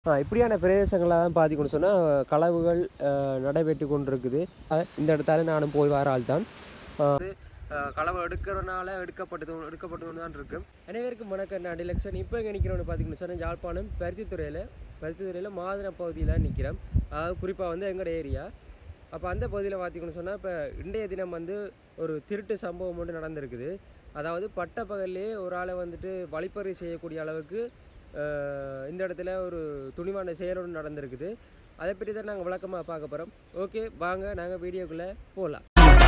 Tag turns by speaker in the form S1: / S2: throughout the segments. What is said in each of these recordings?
S1: ஆ, இப்படியான பிரதேசங்களாக பார்த்திங்கன்னு சொன்னால் களவுகள் அஹ், நடைபெற்று கொண்டிருக்குது அஹ், இந்த இடத்தால நானும் போய் வர ஆள் தான் களவு எடுக்கிறனால எடுக்கப்பட்டது எடுக்கப்பட்டு கொண்டு தான் இருக்கும் அனைவருக்கும் வணக்கம் நான் டிலக்ஷன் இப்போ எங்கே நிற்கிறோன்னு பார்த்தீங்கன்னு சொன்னால் யாழ்ப்பாணம் பருத்தித்துறையில் பருத்தித்துறையில் மாதின பகுதியில் நிற்கிறோம் அதாவது குறிப்பாக வந்து எங்களோட ஏரியா அப்போ அந்த பகுதியில் பார்த்தீங்கன்னு சொன்னால் இப்போ இன்றைய தினம் வந்து ஒரு திருட்டு சம்பவம் ஒன்று நடந்திருக்குது அதாவது பட்ட பகல்லே ஒரு ஆளை வந்துட்டு வழிப்பறி செய்யக்கூடிய அளவுக்கு அஹ், இந்த இடத்துல ஒரு துணிவான செயலொன்று நடந்திருக்குது அதை பற்றி தான் நாங்கள் விளக்கமாக பார்க்க போகிறோம் ஓகே வாங்க நாங்கள் வீடியோக்குள்ளே போகலாம்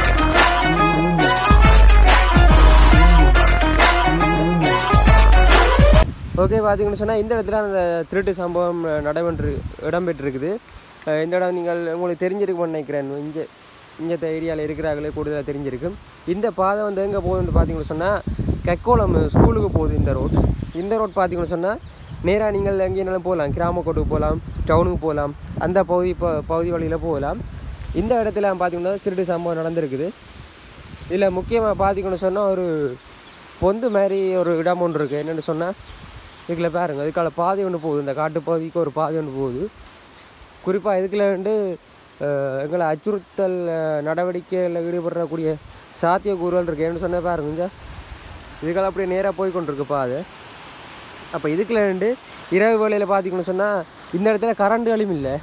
S1: ஓகே பார்த்தீங்கன்னு சொன்னால் இந்த இடத்துல அந்த திருட்டு சம்பவம் நடைபெற்று இடம்பெற்றிருக்குது அஹ் இந்த இடம் நீங்கள் உங்களுக்கு தெரிஞ்சிருக்கும்னு நினைக்கிறேன் இங்கே இங்கே ஏரியாவில் இருக்கிறாங்களே கூடுதலாக தெரிஞ்சிருக்கும் இந்த பாதை வந்து எங்கே போகுதுன்னு பார்த்தீங்கன்னு சொன்னால் கெக்கோளம் ஸ்கூலுக்கு போகுது இந்த ரோட் இந்த ரோட் பார்த்தீங்கன்னு சொன்னால் நேராக நீங்கள் எங்கேனாலும் போகலாம் கிராமக்கோட்டுக்கு போகலாம் டவுனுக்கு போகலாம் அந்த பகுதி ப- பகுதி வழியில் போகலாம் இந்த இடத்துல பார்த்தீங்கன்னா திருட்டு சம்பவம் நடந்திருக்குது இதில் முக்கியமாக பார்த்தீங்கன்னு சொன்னால் ஒரு பொந்து மாதிரி ஒரு இடம் ஒன்று இருக்குது என்னென்னு சொன்னால் இதில் பாருங்க இதுக்கால பாதை ஒன்று போகுது இந்த காட்டு பகுதிக்கு ஒரு பாதை ஒன்று போகுது குறிப்பாக இதுக்குள்ள வந்து அஹ், எங்களை அச்சுறுத்தல் அஹ், நடவடிக்கையில் ஈடுபடக்கூடிய சாத்தியக்கூறுகள் இருக்கு ஏன்னு சொன்னால் பாருங்க இந்த இதுக்கெல்லாம் அப்படியே நேராக போய் கொண்டிருக்கு பாதை அப்போ இதுக்குள்ள வந்து இரவு வேளையில் பார்த்தீங்கன்னு சொன்னால் இந்த இடத்துல கரண்ட்டுகளும் இல்லை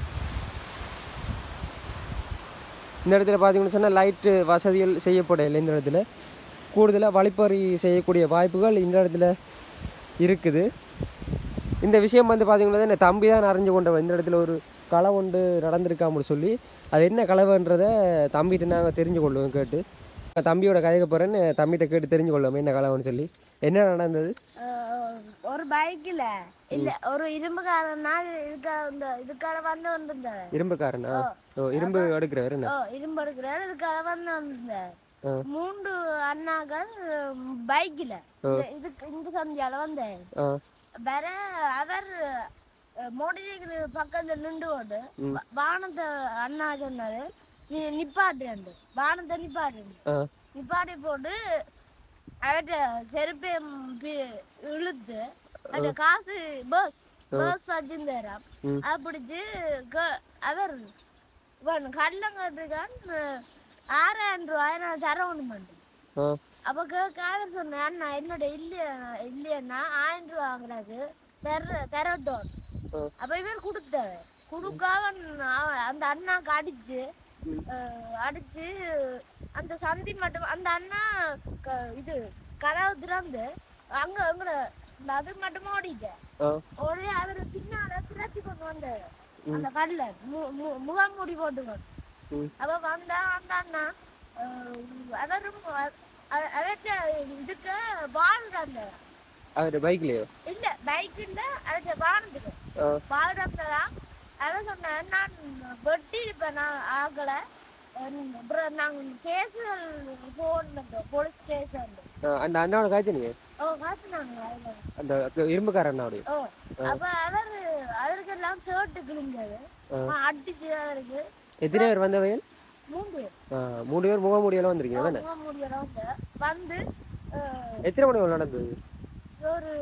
S1: இந்த இடத்துல பார்த்தீங்கன்னு சொன்னால் லைட்டு வசதிகள் செய்யப்படலை இந்த இடத்துல கூடுதலாக வழிப்பறி செய்யக்கூடிய வாய்ப்புகள் இந்த இடத்துல இருக்குது இந்த விஷயம் வந்து பார்த்தீங்கன்னா என் தம்பி தான் அறிஞ்சு கொண்டவன் இந்த இடத்துல ஒரு களை ஒன்று நடந்திருக்காமனு சொல்லி அது என்ன கலவைன்றதை தம்பிகிட்ட நாங்கள் தெரிஞ்சு கொள்ளுவோம் கேட்டு நான் தம்பியோட கதைக்க போகிறேன்னு தம்பிகிட்ட கேட்டு தெரிஞ்சு கொள்ளுவோம் என்ன கலவைன்னு சொல்லி என்ன நடந்தது
S2: அஹ் ஒரு பைக்கில் இல்ல ஒரு இரும்புக்காரனா இதுக்கா இந்த இதுக்கால வந்து வந்திருந்தாரு
S1: இரும்புக்காரனா ஓ இரும்பு எடுக்கிறவர் என்ன
S2: ஓ இரும்பு எடுக்கிறாரு இதுக்கால வந்து வந்திருந்தாரு
S1: ஆ.
S2: மூன்று அண்ணாக்கள் பைக்கில் இதுக்கு இந்த சந்தியால வந்தாரு
S1: ஆ
S2: வேற அவர் மோட்டர் சைக்கிள் பக்கத்துல நின்று கொண்டு வா- வானத்தை அண்ணா சொன்னாரு நீ நிப்பாட்டு வானத்தை நிப்பாட்டு
S1: ஆ
S2: நிப்பாட்டி போட்டு அவர்கிட்ட செருப்பை இழுத்து அந்த காசு பஸ் பஸ் வச்சிருந்தாராம்
S1: ம்.
S2: அதை பிடிச்சி க- அவர் கடலங்காட்டுக்கான் ஆறாயிரம் ரூபாய் நான் தர ஒன்று மாட்டேன்
S1: ஆ
S2: அப்போ கேட்க சொன்னேன் அண்ணா என்னோட இல்லையா இல்லையண்ணா ஆயிரம் ரூபா வாங்குறாரு தர தரட்டும்
S1: ஆ.
S2: அப்போ இவர் கொடுத்தாரு கொடுக்காம அவன் அந்த அண்ணாக்கு அடிச்சு அஹ், அடிச்சு அந்த சந்தி மட்டும் அந்த அண்ணா க- இது கதவு திறந்து அங்க அங்க இந்த அது மட்டும் ஓடிட்டேன்
S1: ஆ
S2: ஒரே அவர் பின்னால திரட்டி கொண்டு வந்தாரு அந்த கடல முகமூடி போட்டு கொண்டு
S1: ம்
S2: அவ வந்தா அந்த அண்ணா அஹ், அவரும் அ- அவர்ட்ட இதுக்கு வாழ்றாங்க
S1: அவர் பைக்லேயோ
S2: இல்ல பைக் இல்ல அவர்ட்ட வாழ்ந்துக்கு
S1: ஆ
S2: வாழ்றா அவன் சொன்னேன் நான் வெட்டி இருப்பேன் நான் ஆகல அப்புறம் நாங்கள் கேஸுகள் போடணும் போலீஸ் கேஸ் வந்து
S1: ஆ, அந்த அண்ணாவோட காய்ச்சி நீங்கள்
S2: ஓ காத்துனாங்க அதுல.
S1: அந்த இரும்புக்கார அண்ணாவுடைய
S2: ஓ அப்ப அவர் அவருக்கு எல்லாம் ஷர்ட்டு கிழிஞ்சது அடிச்சு அவருக்கு
S1: எத்தனை பேர் வந்தவையல்
S2: மூன்று பேர்
S1: ஆ, மூணு பேர் முகமூடியெல்லாம் வந்திருக்கீங்க தானே
S2: முகம் முடியலாம் வந்து வந்து அஹ்,
S1: எத்தனை மணி வரை நடந்தது
S2: ஒரு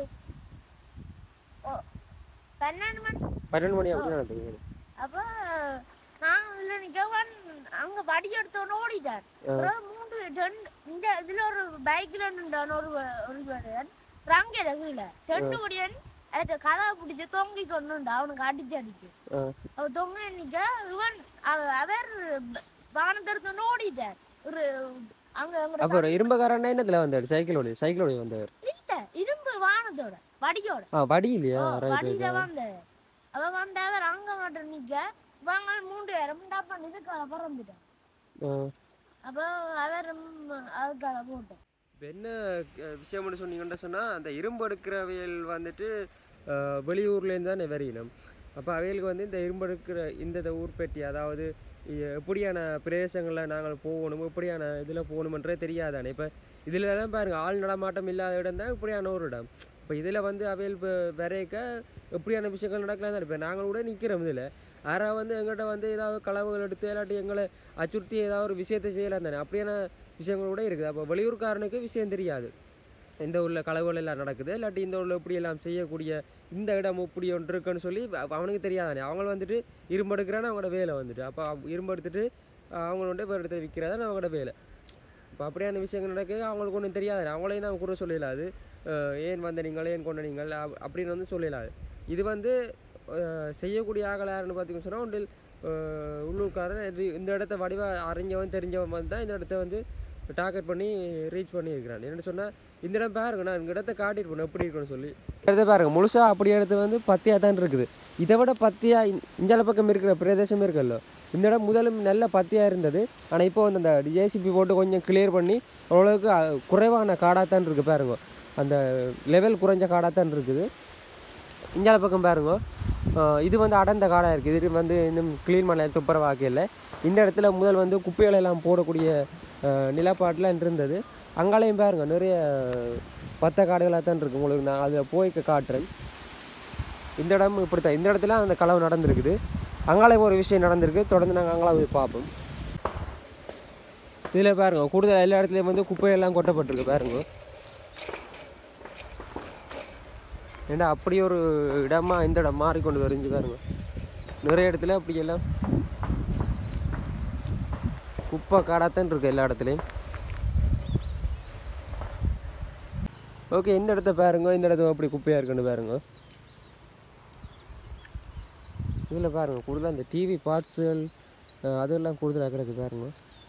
S2: ஓ, பன்னெண்டு மணி
S1: பன்னெண்டு மணி அப்படி நடந்தது
S2: அப்ப நான் உள்ள நிக்கவன் அங்க வடி எடுத்தோன்னு ஓடிட்டார் அப்புறம் மூன்று ரெண்டு இந்த இதுல ஒரு பைக்ல நின்றான் ஒரு ஒரு பேரன் ரங்கையில கீழே ரெண்டு முடியன் அவர்கிட்ட கதவை பிடிச்சி தொங்கி கொண்டு அவனுக்கு அடிச்சு அடிச்சு
S1: ஆ
S2: அவன் தொங்க நிக்க இவன் அவ- அவர் வானத்தை எடுத்தோன்னு ஓடிட்டார் ஒரு அங்க அங்க
S1: அப்போ ஒரு இரும்புக்கார அண்ணா என்னத்துல வந்தார் சைக்கிளோட சைக்கிளோட வந்தவர்
S2: இல்ல இரும்பு வானத்தோட வடியோட
S1: ஆ வடி இல்லையா ரைட்
S2: வடியில வந்தார் அவன் வந்த அவர் அங்க மட்டும் நிக்க வாங்க மூன்று பேரும் டப்பா இதுக்காக பறந்துட்டான் அப்போ அவரும் அதுக்காக போட்டோம்
S1: இப்போ என்ன அஹ், விஷயம்னு சொன்னீங்கன்னு சொன்னால் அந்த இரும்பு எடுக்கிறவையல் வந்துட்டு அஹ், வெளியூர்லேருந்து தானே வரையினம் அப்போ அவைகளுக்கு வந்து இந்த இரும்பு எடுக்கிற இந்த இந்த ஊர்பெட்டி அதாவது இ- எப்படியான பிரதேசங்களில் நாங்கள் போகணும் எப்படியான இதில் போகணுமன்றே தெரியாதானே இப்போ இதுலலாம் பாருங்க ஆள் நடமாட்டம் இல்லாத இடம் தான் இப்படியான ஒரு இடம் இப்போ இதில் வந்து அவையல் இப்போ வரைக்க எப்படியான விஷயங்கள் நடக்கலாம் தான் இப்போ நாங்கள் கூட நிற்கிறோம் இதில் யாராவது வந்து எங்கள்கிட்ட வந்து ஏதாவது களவுகள் எடுத்து இல்லாட்டி எங்களை அச்சுறுத்தி ஏதாவது ஒரு விஷயத்தை செய்யலாம் தானே அப்படியான விஷயங்கள் கூட இருக்குது அப்போ வெளியூர்காரனுக்கு விஷயம் தெரியாது இந்த ஊரில் களவுகள் எல்லாம் நடக்குது இல்லாட்டி இந்த ஊரில் இப்படி எல்லாம் செய்யக்கூடிய இந்த இடம் இப்படி ஒன்று இருக்குன்னு சொல்லி அவ- அவனுக்கு தெரியாதானே அவங்க வந்துட்டு இரும்பு எடுக்கிறான்னு அவங்களோட வேலை வந்துட்டு அப்போ இரும்பு எடுத்துட்டு அவங்க வந்து வேறு இடத்துல விற்கிறதான் அவங்களோட வேலை இப்போ அப்படியான விஷயங்கள் நடக்கு அவங்களுக்கு ஒன்றும் தெரியாது அவங்களையும் நான் கூட சொல்லலாது ஏன் வந்த நீங்கள் ஏன் கொண்ட நீங்கள் அப்- அப்படின்னு வந்து சொல்லலாது இது வந்து அஹ், செய்யக்கூடிய ஆகல யாருன்னு பார்த்தீங்கன்னு சொன்னால் ஒன்றில் அஹ், உள்ளூர்காரன் இது இந்த இடத்த வடிவாக அறிஞ்சவன் தெரிஞ்சவன் வந்து தான் இந்த இடத்த வந்து டார்கெட் பண்ணி ரீச் பண்ணி இருக்கிறான் என்னென்னு சொன்னால் இந்த இடம் பாருங்க நான் இந்த இடத்த காட்டிட்டு போனேன் எப்படி இருக்குன்னு சொல்லி இடத்த பாருங்க முழுசாக அப்படி இடத்து வந்து பத்தியாக தான் இருக்குது இதை விட பத்தியாக இஞ்சால பக்கம் இருக்கிற பிரதேசம் இருக்குல்ல இந்த இடம் முதலும் நல்ல பத்தியாக இருந்தது ஆனால் இப்போ வந்து அந்த ஜேசிபி போட்டு கொஞ்சம் கிளியர் பண்ணி ஓரளவுக்கு அஹ், குறைவான காடாக தான் இருக்குது பாருங்க அந்த லெவல் குறைஞ்ச காடாக தான் இருக்குது இஞ்சால பக்கம் பாருங்க அஹ், இது வந்து அடர்ந்த காடாக இருக்குது இது வந்து இன்னும் க்ளீன் பண்ண துப்புரவாக்கையில் இந்த இடத்துல முதல் வந்து குப்பைகளை எல்லாம் போடக்கூடிய நிலப்பாட்டில் இருந்தது அங்காலையும் பாருங்க நிறைய பத்த காடுகளாக தான் இருக்குது உங்களுக்கு நான் அதில் போய் காட்டுறேன் இந்த இடம் இப்படி தான் இந்த இடத்துல அந்த களவு நடந்திருக்குது அங்காலையும் ஒரு விஷயம் நடந்திருக்கு தொடர்ந்து நாங்கள் அங்கால போய் பார்ப்போம் இதில் பாருங்க கூடுதல் எல்லா இடத்துலையும் வந்து குப்பையெல்லாம் கொட்டப்பட்டிருக்கு பாருங்க ஏண்டா அப்படி ஒரு இடமா இந்த இடம் மாறிக்கொண்டு வருஞ்சு பாருங்க நிறைய இடத்துல அப்படியெல்லாம் குப்பை காடாத்தான் இருக்கு எல்லா இடத்துலையும் ஓகே இந்த இடத்த பாருங்க இந்த இடத்துல அப்படி குப்பையாக இருக்குன்னு பாருங்க இதில் பாருங்க கூடுதலாக இந்த டிவி பார்ட்ஸுகள் அதெல்லாம் கூடுதலாக கிடக்கு பாருங்க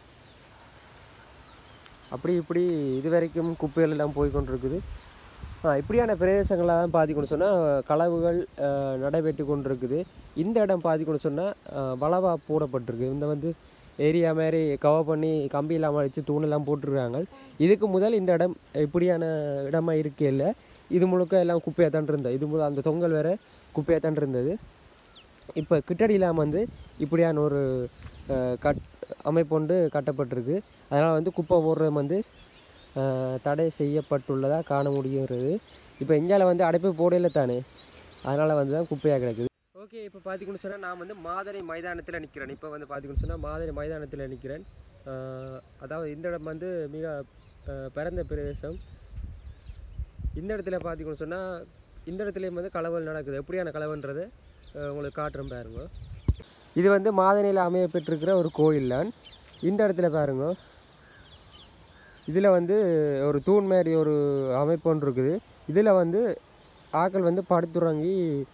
S1: அப்படி இப்படி இது வரைக்கும் குப்பைகள் எல்லாம் போய் கொண்டிருக்குது ஆ, இப்படியான பிரதேசங்களாக தான் பார்த்திக்கணும் சொன்னால் களவுகள் அஹ், நடைபெற்று கொண்டிருக்குது இந்த இடம் பார்த்திக்கணும் சொன்னால் வளவா போடப்பட்டிருக்கு இந்த வந்து ஏரியா மாதிரி கவர் பண்ணி கம்பி இல்லாமல் வச்சு தூணெல்லாம் போட்டிருக்காங்க இதுக்கு முதல் இந்த இடம் இப்படியான இடமா இருக்கே இல்லை இது முழுக்க எல்லாம் குப்பையாக தான் இருந்தது இது முதல் அந்த தொங்கல் வேற குப்பையாக தான் இருந்தது இப்போ கிட்டடியில் வந்து இப்படியான ஒரு அஹ், கட் அமைப்பு ஒன்று கட்டப்பட்டிருக்கு அதனால் வந்து குப்பை போடுறது வந்து அஹ், தடை செய்யப்பட்டுள்ளதாக காண முடிகிறது இப்போ இந்தியாவில் வந்து அடைப்பு போடையில் தானே அதனால் வந்து தான் குப்பையாக கிடக்குது ஓகே இப்போ பார்த்திங்கன்னு சொன்னால் நான் வந்து மாதிரி மைதானத்தில் நிற்கிறேன் இப்போ வந்து பார்த்திங்கன்னு சொன்னால் மாதிரி மைதானத்தில் நிற்கிறேன் அஹ், அதாவது இந்த இடம் வந்து மிக அஹ், பரந்த பிரதேசம் இந்த இடத்துல பார்த்திங்கன்னு சொன்னால் இந்த இடத்துலையும் வந்து கலவல் நடக்குது எப்படியான கலவன்றது அஹ், உங்களுக்கு காட்டுறேன் பாருங்க இது வந்து மாதனையில் அமைய பெற்றிருக்கிற ஒரு கோயில் தான் இந்த இடத்துல பாருங்க இதில் வந்து ஒரு தூண் மாதிரி ஒரு அமைப்பு ஒன்று இருக்குது இதில் வந்து ஆக்கள் வந்து படுத்துறங்கி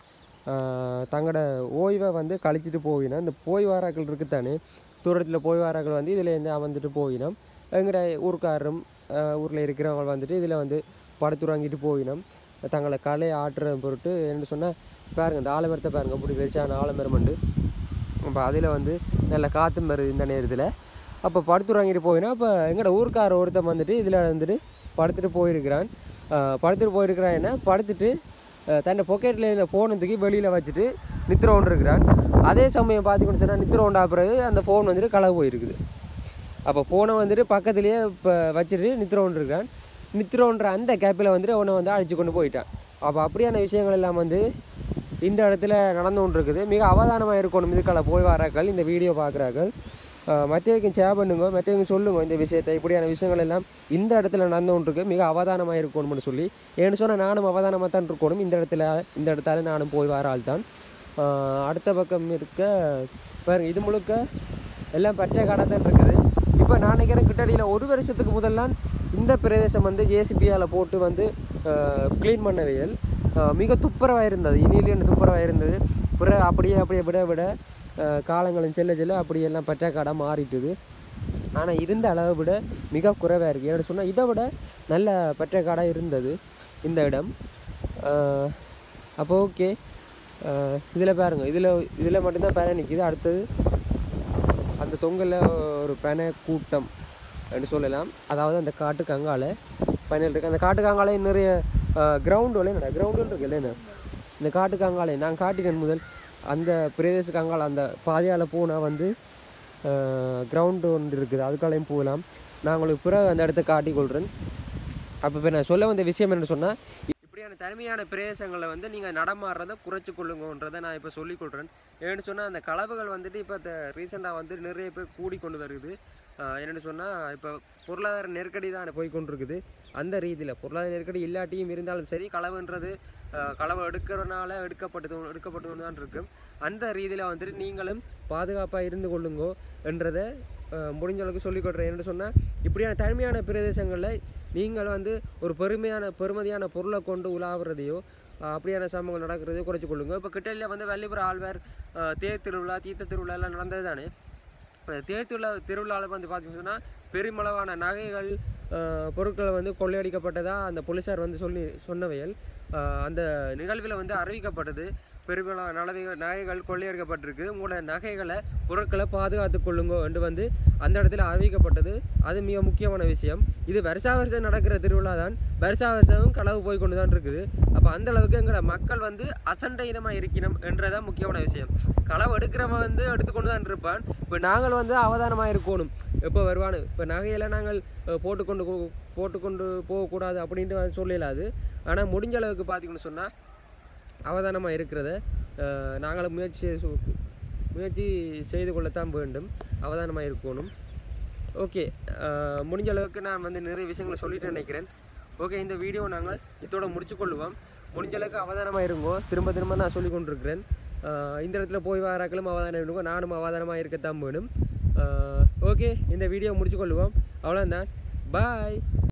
S1: தங்களோட ஓய்வை வந்து கழிச்சிட்டு போவினோம் இந்த போய் வாராக்கள் இருக்குத்தானே தூரத்தில் போய் வாராக்கள் வந்து இதில் இருந்து அமர்ந்துட்டு போவினோம் எங்கட ஊர்க்காரரும் ஊரில் இருக்கிறவங்க வந்துட்டு இதில் வந்து படுத்துறங்கிட்டு போவினோம் தங்களை கலை ஆற்றுற பொருட்டு என்ன சொன்னால் பாருங்க இந்த ஆலமரத்தை பாருங்க இப்படி வெளிச்சான ஆலமரம் உண்டு அப்போ அதில் வந்து நல்ல காற்று வருது இந்த நேரத்தில் அப்போ படுத்து வாங்கிட்டு போயினா அப்போ எங்கட ஊர்க்கார ஒருத்தன் வந்துட்டு இதில் வந்துட்டு படுத்துட்டு போயிருக்கிறான் ஆஹ் படுத்துட்டு போயிருக்கிறான் என்ன படுத்துட்டு ஆஹ் தன்னை பொக்கெட்டில் இருந்த ஃபோனை தூக்கி வெளியில் வச்சுட்டு நித்திர கொண்டு இருக்கிறான் அதே சமயம் பார்த்துக்கணும் சொன்னால் நித்திர கொண்டா பிறகு அந்த ஃபோன் வந்துட்டு களவு போயிருக்குது அப்போ ஃபோனை வந்துட்டு பக்கத்துலேயே இப்போ வச்சுட்டு நித்திர கொண்டு இருக்கான் நித்திரோன்ற அந்த கேப்பில் வந்துட்டு அவனை வந்து அழைச்சி கொண்டு போயிட்டான் அப்போ அப்படியான விஷயங்கள் எல்லாம் வந்து இந்த இடத்துல நடந்து கொண்டு இருக்குது மிக அவதானமாக இருக்கணும் இதுக்கால போய் வராக்கள் இந்த வீடியோ பார்க்குறாக்கள் மற்றவங்க ஷேர் பண்ணுங்க மற்றவங்க சொல்லுங்க இந்த விஷயத்தை இப்படியான விஷயங்கள் எல்லாம் இந்த இடத்துல நடந்து கொண்டு இருக்கு மிக அவதானமாக இருக்கணும்னு சொல்லி ஏன்னு சொன்னால் நானும் அவதானமாக தான் இருக்கணும் இந்த இடத்துல இந்த இடத்தால நானும் போய் வர ஆள் தான் ஆஹ் அடுத்த பக்கம் இருக்க பாருங்க இது முழுக்க எல்லாம் பச்சை காடாக தான் இருக்குது இப்போ நான் நினைக்கிறேன் கிட்டடியில் ஒரு வருஷத்துக்கு முதல்லாம் இந்த பிரதேசம் வந்து ஜேசிபியால் போட்டு வந்து க்ளீன் பண்ணவையல் ஆஹ் மிக துப்புரவாக இருந்தது இனியிலேருந்து துப்புரவாக இருந்தது பிறகு அப்படியே அப்படியே விட விட ஆஹ் காலங்களும் செல்ல செல்ல அப்படியெல்லாம் பச்சை காடாக மாறிட்டுது ஆனால் இருந்த அளவை விட மிக குறைவாக இருக்குது ஏன்னு சொன்னால் இதை விட நல்ல பச்சை காடாக இருந்தது இந்த இடம் ஆஹ் அப்போ ஓகே இதில் பாருங்க இதில் இதில் மட்டும்தான் பேனை நிற்கிது அடுத்தது அந்த தொங்கலில் ஒரு பனை கூட்டம் என்று சொல்லலாம் அதாவது அந்த காட்டுக்கு அங்கால பனையில் இருக்குது அந்த காட்டுக்கு அங்காலே நிறைய கிரவுண்டு என்னடா கிரவுண்டு இருக்கு இல்லைண்ணா இந்த காட்டுக்கு அங்காலே நான் காட்டினேன் முதல் அந்த பிரதேசத்துக்கு அங்கால அந்த பாதையால் போனால் வந்து கிரவுண்டு ஒன்று இருக்குது அதுக்காலையும் போகலாம் நான் உங்களுக்கு பிறகு அந்த இடத்த காட்டிக் கொள்கிறேன் அப்போ இப்போ நான் சொல்ல வந்த விஷயம் என்ன சொன்னால் இப்படியான தனிமையான பிரதேசங்களில் வந்து நீங்கள் நடமாடுறதை குறைச்சி கொள்ளுங்கன்றதை நான் இப்போ சொல்லிக் கொள்கிறேன் ஏன்னு சொன்னால் அந்த களவுகள் வந்துட்டு இப்போ ரீசெண்டாக வந்து நிறைய பேர் கூடி கொண்டு வருது ஆஹ் என்னென்னு சொன்னால் இப்போ பொருளாதார நெருக்கடி தான் போய் கொண்டிருக்குது அந்த ரீதியில் பொருளாதார நெருக்கடி இல்லாட்டியும் இருந்தாலும் சரி களவுன்றது ஆஹ் களவு எடுக்கிறனால எடுக்கப்பட்டது எடுக்கப்பட்டு தான் இருக்கும் அந்த ரீதியில் வந்துட்டு நீங்களும் பாதுகாப்பாக இருந்து கொள்ளுங்கோ என்றதை ஆஹ் முடிஞ்ச அளவுக்கு சொல்லிக் கொடுறேன் என்று சொன்னால் இப்படியான தனிமையான பிரதேசங்களில் நீங்கள் வந்து ஒரு பெருமையான பெருமதியான பொருளை கொண்டு உலாவுறதையோ ஆஹ் அப்படியான சம்பவங்கள் நடக்கிறதையோ குறைச்சி கொள்ளுங்க இப்போ கிட்டலில் வந்து வள்ளிபுரம் ஆழ்வார் ஆஹ் தேர் திருவிழா தீர்த்த திருவிழா எல்லாம் நடந்தது தானே அந்த தேர் திருவிழா திருவிழாவில் வந்து பார்த்தீங்கன்னு சொன்னால் பெருமளவான நகைகள் ஆஹ் பொருட்கள் வந்து கொள்ளையடிக்கப்பட்டதாக அந்த போலீஸார் வந்து சொல்லி சொன்னவையல் ஆஹ் அந்த நிகழ்வில் வந்து அறிவிக்கப்பட்டது பெருமளவு நலவைகள் நகைகள் கொள்ளையடிக்கப்பட்டிருக்கு உங்களோட நகைகளை பொருட்களை பாதுகாத்து கொள்ளுங்கோ என்று வந்து அந்த இடத்துல அறிவிக்கப்பட்டது அது மிக முக்கியமான விஷயம் இது வருஷா வருஷம் நடக்கிற திருவிழா தான் வருஷா வருஷமும் களவு போய் கொண்டு தான் இருக்குது அப்போ அந்த அளவுக்கு எங்களோட மக்கள் வந்து அசண்டை இனமாக இருக்கணும் என்றதான் முக்கியமான விஷயம் களவு எடுக்கிறவன் வந்து எடுத்துக்கொண்டு தான் இருப்பான் இப்போ நாங்கள் வந்து அவதானமாக இருக்கணும் எப்போ வருவானு இப்போ நகையெல்லாம் நாங்கள் அஹ், போட்டுக்கொண்டு போ- போட்டுக்கொண்டு போகக்கூடாது அப்படின்ட்டு வந்து சொல்லலாது ஆனால் முடிஞ்ச அளவுக்கு பார்த்தீங்கன்னு சொன்னால் அவதானமாக இருக்கிறத அஹ், நாங்களும் முயற்சி செய்து சு- முயற்சி செய்து கொள்ளத்தான் வேண்டும் அவதானமாக இருக்கணும் ஓகே முடிஞ்ச அளவுக்கு நான் வந்து நிறைய விஷயங்களை சொல்லிட்டு நினைக்கிறேன் ஓகே இந்த வீடியோ நாங்கள் இதோட முடிச்சுக்கொள்ளுவோம் முடிஞ்ச அளவுக்கு அவதானமாக இருங்கோ திரும்ப திரும்ப நான் சொல்லி கொண்டிருக்கிறேன் அஹ், இந்த இடத்துல போய் வாராக்களும் அவதானம் இருங்கோ நானும் அவதானமாக இருக்கத்தான் வேணும் ஓகே இந்த வீடியோ முடிச்சுக்கொள்ளுவோம் அவ்வளோதான் பாய்